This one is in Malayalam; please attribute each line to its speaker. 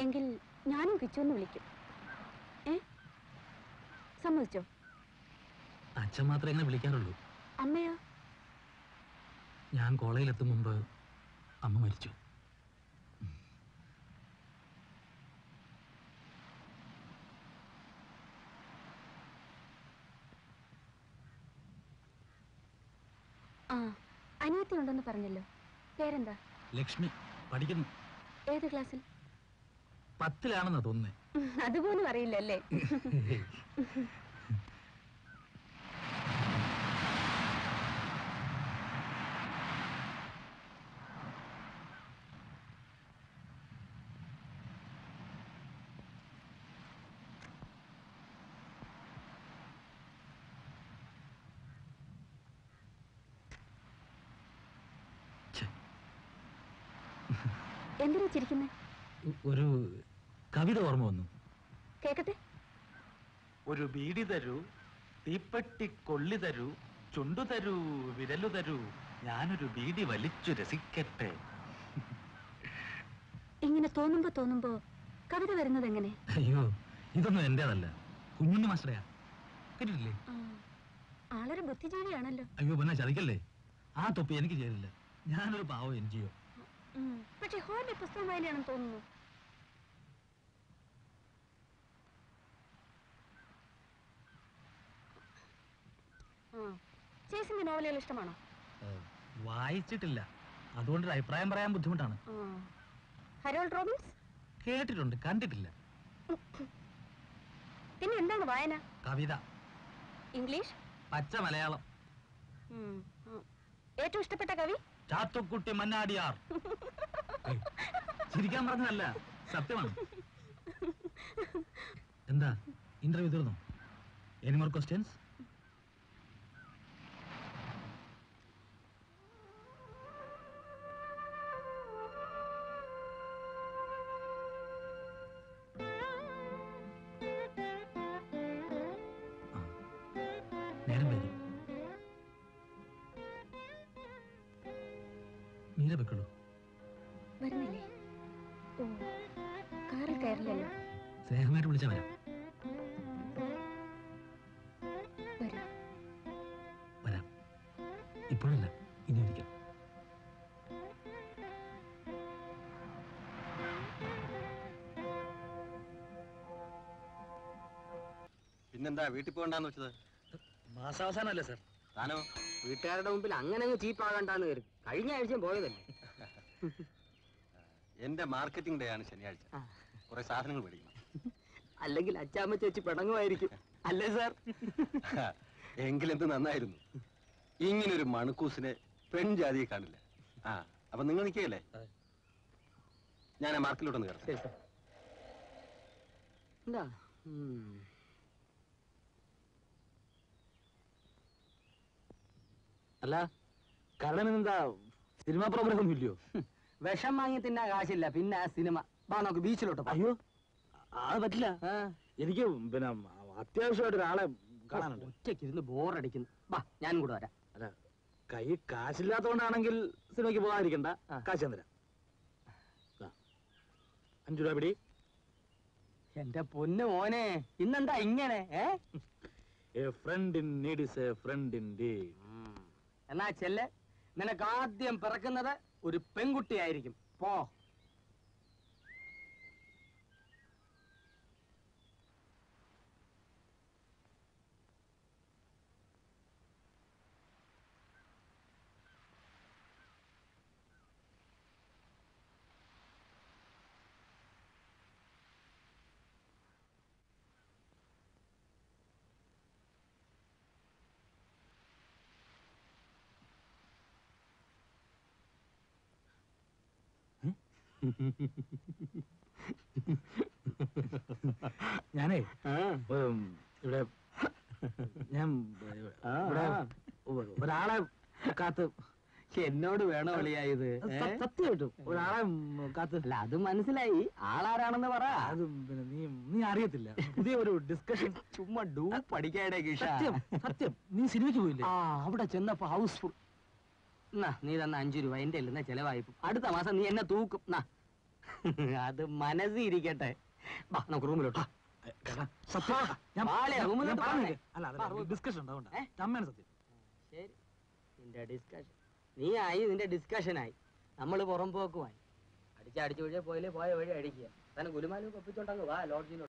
Speaker 1: എങ്കിൽ ഞാനും കിച്ചുവെന്ന് വിളിക്കും ഏ സമ്മതിച്ചോ
Speaker 2: അച്ഛൻ മാത്രമേ എങ്ങനെ വിളിക്കാറുള്ളൂ
Speaker 1: അമ്മയോ
Speaker 2: ഞാൻ കോളേജിലെത്തും മുമ്പ് അമ്മ മരിച്ചു
Speaker 1: ആ അനിയത്തി ഉണ്ടെന്ന് പറഞ്ഞല്ലോ പേരെന്താ
Speaker 2: ലക്ഷ്മി പഠിക്കുന്നു
Speaker 1: ഏത് ക്ലാസ്സിൽ
Speaker 2: പത്തിലാണെന്നാ തോന്നുന്നേ
Speaker 1: ഉം, അതുപോലും അറിയില്ലല്ലേ
Speaker 2: ഛെ,
Speaker 1: എന്തിനാ ചിരിക്കുന്നേ
Speaker 2: ഒരു കവിത ഓർമ്മ വന്നു
Speaker 1: കേക്കട്ടെ
Speaker 3: ഒരു ബീഡി തരൂ തീപ്പെട്ടി കൊള്ളി തരൂ ചുണ്ടു തരൂ വിരലു തരൂ ഞാനൊരു ബീഡി വലിച്ചു രസിക്കട്ടെ
Speaker 1: ഇങ്ങനെ തോന്നുമ്പോ തോന്നുമ്പോ കവിത വരുന്നത് എങ്ങനെ
Speaker 2: അയ്യോ ഇതൊന്നും എന്റേതല്ല കുഞ്ഞുണ്ണി മാസ്റ്ററയാ കേട്ടിട്ടില്ലേ
Speaker 1: ആ, ആളൊരു ബുദ്ധിജീവിയാണല്ലോ
Speaker 2: അയ്യോ പിന്നെ ചതിക്കല്ലേ ആ തൊപ്പി എനിക്ക് ചെയ്തില്ല ഞാനൊരു പാവം എൻ ജിഒ
Speaker 1: ഉം, പക്ഷെ ഹോബി പുസ്തകം വായനയാണെന്ന് തോന്നുന്നു ആ, ചേസിന്റെ നോവലുകൾ ഇഷ്ടമാണോ
Speaker 2: വായിച്ചിട്ടില്ല അതുകൊണ്ടൊരു അഭിപ്രായം പറയാൻ ബുദ്ധിമുട്ടാണ്
Speaker 1: ആ. ഹരോൾഡ് റോബിൻസ്
Speaker 2: കേട്ടിട്ടുണ്ട് കണ്ടിട്ടില്ല
Speaker 1: പിന്നെ എന്താണ് വായന
Speaker 2: കവിത
Speaker 1: ഇംഗ്ലീഷ്
Speaker 2: പച്ച മലയാളം
Speaker 1: ഉം, ഉം. ഏറ്റവും ഇഷ്ടപ്പെട്ട കവി
Speaker 2: ചാത്തുക്കുട്ടി മന്നാടിയാർ ഏയ്, ചിരിക്കാൻ പറഞ്ഞതല്ല സത്യമാണ് എന്താ ഇന്റർവ്യൂ തീർന്നോ എനി മോർ ക്വസ്റ്റ്യൻസ് നേരം വൈകി മീര വെക്കുള്ളൂ
Speaker 1: വരുന്നില്ലേ ഓ കാറിൽ കയറില്ലല്ലോ
Speaker 2: സ്നേഹമായിട്ട് വിളിച്ചാൽ വരാം
Speaker 1: വരൂ
Speaker 2: വരാം ഇപ്പോഴല്ല ഇനി ഒരിക്കൽ
Speaker 4: പിന്നെന്താ വീട്ടിൽ പോകണ്ടെന്ന് വെച്ചത്
Speaker 2: മാസാവസാനല്ലേ സാർ
Speaker 4: താനോ
Speaker 5: വീട്ടുകാരുടെ മുമ്പിൽ അങ്ങനെ അങ്ങ് ചീപ്പാകണ്ടാന്ന് കരുതി കഴിഞ്ഞ ആഴ്ചയും പോയതല്ലേ
Speaker 4: എന്റെ മാർക്കറ്റിംഗ് ഡേ ആണ് ശനിയാഴ്ച
Speaker 5: ആ.
Speaker 4: കുറെ സാധനങ്ങൾ മേടിക്കണം
Speaker 5: അല്ലെങ്കിൽ അച്ചാമ്മ ചേച്ചി പിണങ്ങുമായിരിക്കും അല്ലേ സാർ
Speaker 4: എങ്കിലെന്ത് നന്നായിരുന്നു ഇങ്ങനൊരു മണക്കൂസിനെ പെൺജാതിയെ കാണില്ല ആ അപ്പൊ നിങ്ങൾ നിൽക്കുകയല്ലേ
Speaker 2: അതെ.
Speaker 4: ഞാൻ ആ മാർക്കിലോട്ടൊന്ന് കയറാം
Speaker 5: ശരി സാർ എന്താ ഉം.
Speaker 2: അല്ല കരണനെന്താ സിനിമാ പ്രോഗ്രാം ഒന്നും ഇല്ലയോ
Speaker 5: വിഷം വാങ്ങി തിന്നാ കാശില്ല പിന്നെ ആ സിനിമ വാ നമുക്ക് ബീച്ചിലോട്ട് പോകാം.
Speaker 2: അയ്യോ അത് പറ്റില്ല
Speaker 5: ആ,
Speaker 2: എനിക്ക് പിന്നെ അത്യാവശ്യമായിട്ട് ഒരാളെ കാണാനുണ്ട്
Speaker 5: ഒറ്റയ്ക്ക് ഇരുന്ന് ബോറടിക്കുന്നു വാ ഞാനും കൂടെ വരാം
Speaker 2: അല്ല കൈ കാശില്ലാത്തോണ്ടാണെങ്കിൽ സിനിമയ്ക്ക് പോകാതിരിക്കണ്ട
Speaker 5: ആ.
Speaker 2: കാശ് ഞാൻ തരാം ദാ, അഞ്ചു രൂപ പിടി
Speaker 5: എന്റെ പൊന്നു മോനെ ഇന്നെന്താ ഇങ്ങനെ ഏ
Speaker 2: a friend in need is a friend indeed
Speaker 5: എന്നാ ചെല്ല് നിനക്ക് ആദ്യം പിറക്കുന്നത് ഒരു പെൺകുട്ടിയായിരിക്കും പോ
Speaker 2: ഞാനേ ഉം, ഇവിടെ ഞാൻ
Speaker 5: ആ,
Speaker 2: ഇവിടെ
Speaker 5: ആ.
Speaker 2: ഒരാളെ കാത്ത്
Speaker 5: എന്നോട് വേണോ വിളിയായത്
Speaker 2: സ- സത്യമായിട്ടും ഒരാളെ ഉം, കാത്ത്
Speaker 5: അല്ല അത് മനസ്സിലായി ആളാരാണെന്ന് പറ
Speaker 2: അത് പിന്നെ നീ നീ അറിയത്തില്ല പുതിയ ഒരു ഡിസ്കഷൻ
Speaker 5: ചുമ്മാ ഡൂ പഠിക്കാടെ കിഷ
Speaker 2: സത്യം സത്യം നീ സിനിമയ്ക്ക് പോയില്ലേ
Speaker 5: ആ അവിടെ ചെന്നപ്പോ ഹൗസ്ഫുൾ എന്നാ നീ തന്ന അഞ്ചു രൂപ എന്റെ അല്ലെന്ന ചെലവായിപ്പോ അടുത്ത മാസം നീ എന്നെ തൂക്കും നാ അത് മനസ്സിൽ ഇരിക്കട്ടെ വാ നമുക്ക് റൂമിലോട്ടോ
Speaker 2: ചേട്ടാ, സത്യം ഞാൻ
Speaker 5: വാളയാ,
Speaker 2: ഞാൻ-
Speaker 5: റൂമിൽ
Speaker 2: ഞാൻ
Speaker 5: നിന്ന്
Speaker 2: പറഞ്ഞില്ലേ?
Speaker 5: പറഞ്ഞേ.
Speaker 2: അല്ല
Speaker 5: വാ,
Speaker 2: അതല്ല
Speaker 5: റൂമിൽ.
Speaker 2: ഡിസ്കഷൻ ഉണ്ടാവണ്ട
Speaker 5: ഏ?
Speaker 2: അമ്മയാണ് സത്യം
Speaker 5: ശരി നിന്റെ ഡിസ്കഷൻ നീ ആയി നിന്റെ ഡിസ്കഷനായി നമ്മൾ പുറം പോക്കുമായി അടിച്ച് അടിച്ചു വഴിയെ പോയില്ലേ പോയ വഴി അടിക്കുക തന്നെ ഗുലുമാലും ഒപ്പിച്ചോണ്ടങ്ങ് വാ ലോഡ്ജിൽ